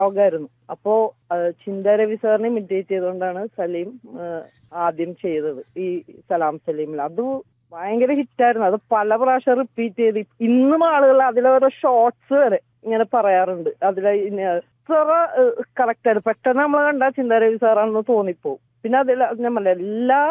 ഡയലോഗായിരുന്നു അപ്പോ ചിന്ത രവി സാറിനെ ഇമിറ്റേറ്റ് ചെയ്തുകൊണ്ടാണ് സലീം ആ, ആദ്യം ചെയ്തത് ഈ സലാം സലീമിൽ അത് ഭയങ്കര ഹിറ്റായിരുന്നു അത് പല പ്രാവശ്യം റിപ്പീറ്റ് ചെയ്ത് ഇന്നും ആളുകൾ അതിലോരോ ഷോർട്സ് വരെ ഇങ്ങനെ പറയാറുണ്ട് അതിലെ ഇത്ര കറക്റ്റ് ആയിരുന്നു പെട്ടെന്ന് നമ്മൾ കണ്ട ചിന്ത രവി സാറാണെന്ന് തോന്നിപ്പോവും പിന്നെ അതിൽ ഞാൻ പറഞ്ഞ എല്ലാ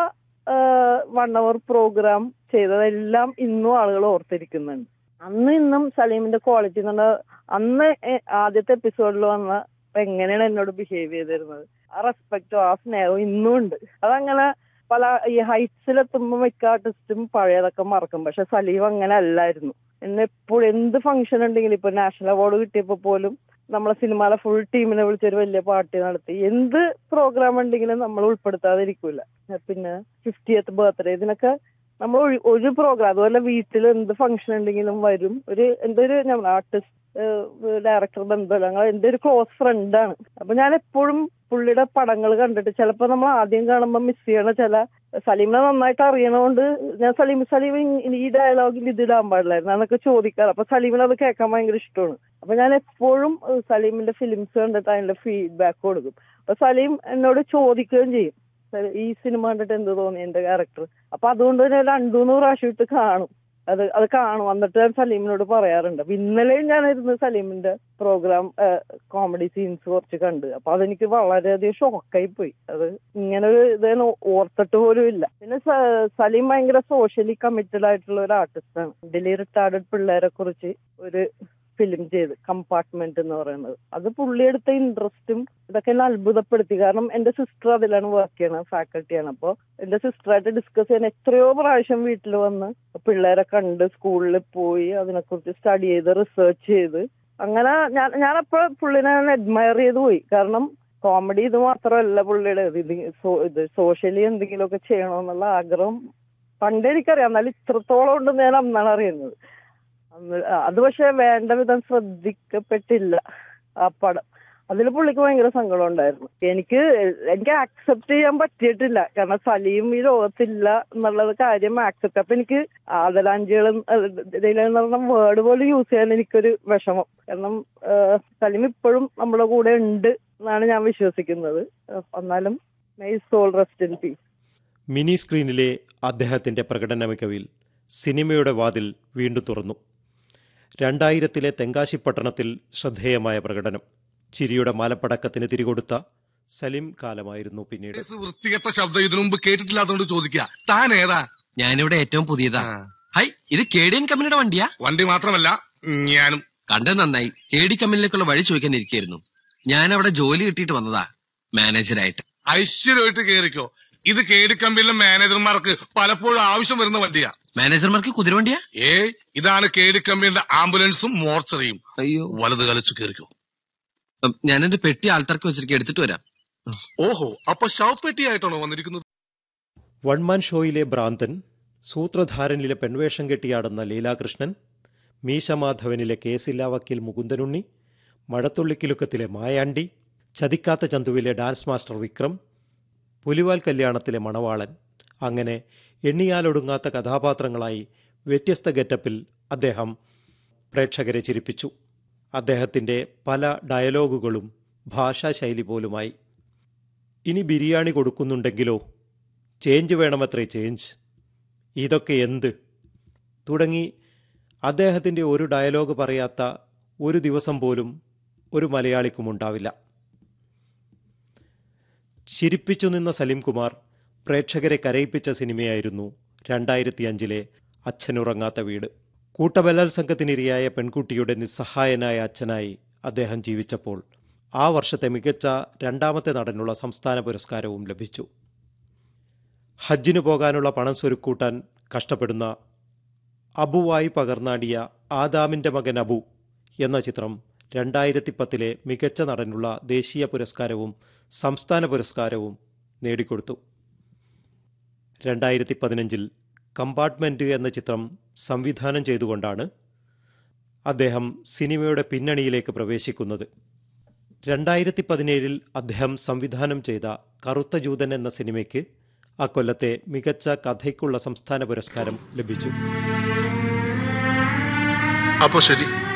വൺ അവർ പ്രോഗ്രാം ചെയ്തതെല്ലാം ഇന്നും ആളുകൾ ഓർത്തിരിക്കുന്നുണ്ട് അന്ന് ഇന്നും സലീമിന്റെ ക്വാളിറ്റി എന്ന് പറഞ്ഞാൽ അന്ന് എ- ആദ്യത്തെ എപ്പിസോഡിൽ വന്ന എങ്ങനെയാണ് എന്നോട് ബിഹേവ് ചെയ്തിരുന്നത് ആ റെസ്പെക്റ്റോ ആ സ്നേഹവും ഇന്നും ഉണ്ട് അതങ്ങനെ പല ഈ ഹൈറ്റ്സിലെത്തുമ്പോൾ മിക്ക ആർട്ടിസ്റ്റും പഴയതൊക്കെ മറക്കും പക്ഷെ സലീം അങ്ങനെ അല്ലായിരുന്നു എന്നെ എപ്പോഴും എന്ത് ഫംഗ്ഷൻ ഉണ്ടെങ്കിലും ഇപ്പൊ നാഷണൽ അവാർഡ് കിട്ടിയപ്പോ പോലും നമ്മളെ സിനിമയിലെ ഫുൾ ടീമിനെ വിളിച്ചൊരു വലിയ പാർട്ടി നടത്തി എന്ത് പ്രോഗ്രാം ഉണ്ടെങ്കിലും നമ്മൾ ഉൾപ്പെടുത്താതിരിക്കൂല പിന്നെ ഫിഫ്റ്റിയത്ത് ബർത്ത്ഡേ ഇതിനൊക്കെ നമ്മൾ ഒരു- ഒരു പ്രോഗ്രാം അതുപോലെ വീട്ടിൽ എന്ത് ഫംഗ്ഷൻ ഉണ്ടെങ്കിലും വരും ഒരു എന്തൊരു നമ്മൾ ആർട്ടിസ്റ്റ് ഡയറക്ടർ ബന്ധമല്ല ഞങ്ങൾ എന്റെ ഒരു ക്ലോസ് ഫ്രണ്ടാണ് അപ്പൊ ഞാൻ എപ്പോഴും പുള്ളിയുടെ പടങ്ങൾ കണ്ടിട്ട് ചിലപ്പോ നമ്മൾ ആദ്യം കാണുമ്പോൾ മിസ് ചെയ്യണ ചില സലീമിനെ നന്നായിട്ട് അറിയണോണ്ട് ഞാൻ സലീം സലീം ഇ- ഈ ഡയലോഗിൽ ഇത് ഇടാൻ പാടില്ലായിരുന്നു എന്നൊക്കെ ചോദിക്കാറ് അപ്പൊ സലീമിന് അത് കേൾക്കാൻ ഭയങ്കര ഇഷ്ടമാണ് അപ്പൊ ഞാൻ എപ്പോഴും ഏഹ്, സലീമിന്റെ ഫിലിംസ് കണ്ടിട്ട് അതിന്റെ ഫീഡ്ബാക്ക് കൊടുക്കും അപ്പൊ സലീം എന്നോട് ചോദിക്കുകയും ചെയ്യും "സലീം, ഈ സിനിമ കണ്ടിട്ട് എന്ത് തോന്നി എന്റെ ക്യാരക്ടർ അപ്പൊ അതുകൊണ്ട് തന്നെ രണ്ടു മൂന്ന് പ്രാവശ്യം ഇട്ട് കാണും അത് അത് കാണും എന്നിട്ട് ഞാൻ സലീമിനോട് പറയാറുണ്ട് അപ്പൊ ഇന്നലെയും ഞാനിരുന്ന് സലീമിന്റെ പ്രോഗ്രാം കോമഡി സീൻസ് കുറച്ച് കണ്ട് അപ്പൊ അതെനിക്ക് വളരെയധികം ഷോക്കായി പോയി അത് ഇങ്ങനെ ഒരു ഇത് ഞാൻ ഓർത്തിട്ട് പോലും ഇല്ല പിന്നെ സ- സലീം ഭയങ്കര സോഷ്യലി കമ്മിറ്റഡ് ആയിട്ടുള്ള ഒരു ആർട്ടിസ്റ്റാണ് ഡൽഹി റിട്ടയർഡ് പിള്ളേരെ കുറിച്ച് ഒരു ഫിലിം ചെയ്ത് കമ്പാർട്ട്മെന്റ് എന്ന് പറയുന്നത് അത് പുള്ളി എടുത്ത ഇൻട്രസ്റ്റും ഇതൊക്കെ എന്നെ അത്ഭുതപ്പെടുത്തി കാരണം എന്റെ സിസ്റ്റർ അതിലാണ് വർക്ക് ചെയ്യണത് ഫാക്കൽറ്റിയാണ് അപ്പോൾ എന്റെ സിസ്റ്ററായിട്ട് ഡിസ്കസ് ചെയ്യാൻ എത്രയോ പ്രാവശ്യം വീട്ടിൽ വന്ന് പിള്ളേരെ കണ്ട് സ്കൂളിൽ പോയി അതിനെക്കുറിച്ച് സ്റ്റഡി ചെയ്ത് റിസർച്ച് ചെയ്ത് അങ്ങനെ ഞാൻ ഞാനപ്പോൾ പുള്ളിനെ അഡ്മയർ ചെയ്ത് പോയി കാരണം കോമഡി ഇത് മാത്രമല്ല പുള്ളിയുടെ ഇത് സോ- ഇത് സോഷ്യലി എന്തെങ്കിലുമൊക്കെ ചെയ്യണമെന്നുള്ള ആഗ്രഹം പണ്ടേ എനിക്കറിയാം എന്നാലും ഇത്രത്തോളം ഉണ്ടെന്ന് ഞാൻ അന്നാണ് അറിയുന്നത് അന്ന് അത് പക്ഷെ വേണ്ട വിധം ശ്രദ്ധിക്കപ്പെട്ടില്ല ആ പടം അതിൽ പുള്ളിക്ക് ഭയങ്കര സങ്കടം ഉണ്ടായിരുന്നു എനിക്ക് എനിക്ക് ആക്സെപ്റ്റ് ചെയ്യാൻ പറ്റിയിട്ടില്ല കാരണം സലീം ഈ ലോകത്തില്ല എന്നുള്ളത് കാര്യം ആക്സെപ്റ്റ് അപ്പൊ എനിക്ക് ആദരാഞ്ജലികളും ഇതിലെന്ന് പറഞ്ഞ വേർഡ് പോലും യൂസ് ചെയ്യാൻ എനിക്കൊരു വിഷമം കാരണം ആ, സലീം ഇപ്പോഴും നമ്മുടെ കൂടെ ഉണ്ട് എന്നാണ് ഞാൻ വിശ്വസിക്കുന്നത് ആ, എന്നാലും my soul rest in peace mini സ്ക്രീനിലെ അദ്ദേഹത്തിൻ്റെ പ്രകടന മികവിൽ സിനിമയുടെ വാതിൽ വീണ്ടും തുറന്നു രണ്ടായിരത്തിലെ തെങ്കാശിപ്പട്ടണത്തിൽ ശ്രദ്ധേയമായ പ്രകടനം ചിരിയുടെ മാലപ്പടക്കത്തിന് തിരികൊടുത്ത സലിം കാലമായിരുന്നു പിന്നീട് കേസ് വൃത്തികെട്ട ശബ്ദം ഇതിനു മുമ്പ് കേട്ടിട്ടില്ലാത്തോണ്ട് ചോദിക്കുക താൻ ഏതാ ഞാനിവിടെ ഏറ്റവും പുതിയതാ ഹൈ ഇത് കേടിയൻ കമ്പനിയുടെ വണ്ടിയാ വണ്ടി മാത്രമല്ല ഞാനും കണ്ടത് നന്നായി കേടി കമ്പനിയിലേക്കുള്ള വഴി ചോദിക്കാൻ ഇരിക്കായിരുന്നു ഞാൻ അവിടെ ജോലി കിട്ടിയിട്ട് വന്നതാ മാനേജരായിട്ട് ഐശ്വര്യമായിട്ട് കേറിക്കോ ഇത് കേടി കമ്പനിയിലെ മാനേജർമാർക്ക് പലപ്പോഴും ആവശ്യം വരുന്ന വണ്ടിയാ മാനേജർമാർക്ക് കുതിരവണ്ടിയാ ഏ ഇതാണ് കേടി കമ്പനിയുടെ ആംബുലൻസും മോർച്ചറിയും അയ്യോ വലത് കളിച്ചു കേറിക്കോ ഉം, ഞാൻ എന്റെ പെട്ടി ആൾക്കാർക്ക് വെച്ചിരിക്കും എടുത്തിട്ട് വരാം ഓഹോ അപ്പൊ ശവപ്പെട്ടിയായിട്ടാണോ വന്നിരിക്കുന്നത് വൺമാൻ ഷോയിലെ ഭ്രാന്തൻ സൂത്രധാരനിലെ പെൺവേഷം കെട്ടിയാടുന്ന ലീലാകൃഷ്ണൻ മീശമാധവനിലെ കേസില്ലാ വക്കീൽ മുകുന്ദനുണ്ണി മഴത്തുള്ളിക്കിലുക്കത്തിലെ മായാണ്ടി ചതിക്കാത്ത ചന്തുവിലെ ഡാൻസ് മാസ്റ്റർ വിക്രം പുലിവാൽ കല്യാണത്തിലെ മണവാളൻ അങ്ങനെ എണ്ണിയാലൊടുങ്ങാത്ത കഥാപാത്രങ്ങളായി വ്യത്യസ്ത ഗെറ്റപ്പിൽ അദ്ദേഹം പ്രേക്ഷകരെ ചിരിപ്പിച്ചു അദ്ദേഹത്തിൻ്റെ പല ഡയലോഗുകളും ഭാഷാശൈലി പോലുമായി ഇനി ബിരിയാണി കൊടുക്കുന്നുണ്ടെങ്കിലോ ചേഞ്ച് വേണമത്രേ ചേഞ്ച് ഇതൊക്കെ എന്ത് തുടങ്ങി അദ്ദേഹത്തിൻ്റെ ഒരു ഡയലോഗ് പറയാത്ത ഒരു ദിവസം പോലും ഒരു മലയാളിക്കും ഉണ്ടാവില്ല ചിരിപ്പിച്ചു നിന്ന സലിം കുമാർ പ്രേക്ഷകരെ കരയിപ്പിച്ച സിനിമയായിരുന്നു രണ്ടായിരത്തി അഞ്ചിലെ അച്ഛനുറങ്ങാത്ത വീട് കൂട്ടബലാത്സംഗത്തിനിരയായ പെൺകുട്ടിയുടെ നിസ്സഹായനായ അച്ഛനായി അദ്ദേഹം ജീവിച്ചപ്പോൾ ആ വർഷത്തെ മികച്ച രണ്ടാമത്തെ നടനുള്ള സംസ്ഥാന പുരസ്കാരവും ലഭിച്ചു ഹജ്ജിനു പോകാനുള്ള പണം സ്വരുക്കൂട്ടാൻ കഷ്ടപ്പെടുന്ന അബുവായി പകർന്നാടിയ ആദാമിൻ്റെ മകൻ അബു എന്ന ചിത്രം രണ്ടായിരത്തി പത്തിലെ മികച്ച നടനുള്ള ദേശീയ പുരസ്കാരവും സംസ്ഥാന പുരസ്കാരവും നേടിക്കൊടുത്തു രണ്ടായിരത്തി പതിനഞ്ചിൽ കമ്പാർട്ട്മെൻറ്റ് എന്ന ചിത്രം സംവിധാനം ചെയ്തുകൊണ്ടാണ് അദ്ദേഹം സിനിമയുടെ പിന്നണിയിലേക്ക് പ്രവേശിക്കുന്നത് രണ്ടായിരത്തി പതിനേഴിൽ അദ്ദേഹം സംവിധാനം ചെയ്ത കറുത്ത ജൂതൻ എന്ന സിനിമയ്ക്ക് അക്കൊല്ലത്തെ മികച്ച കഥയ്ക്കുള്ള സംസ്ഥാന പുരസ്കാരം ലഭിച്ചു അപ്പൊ ശരി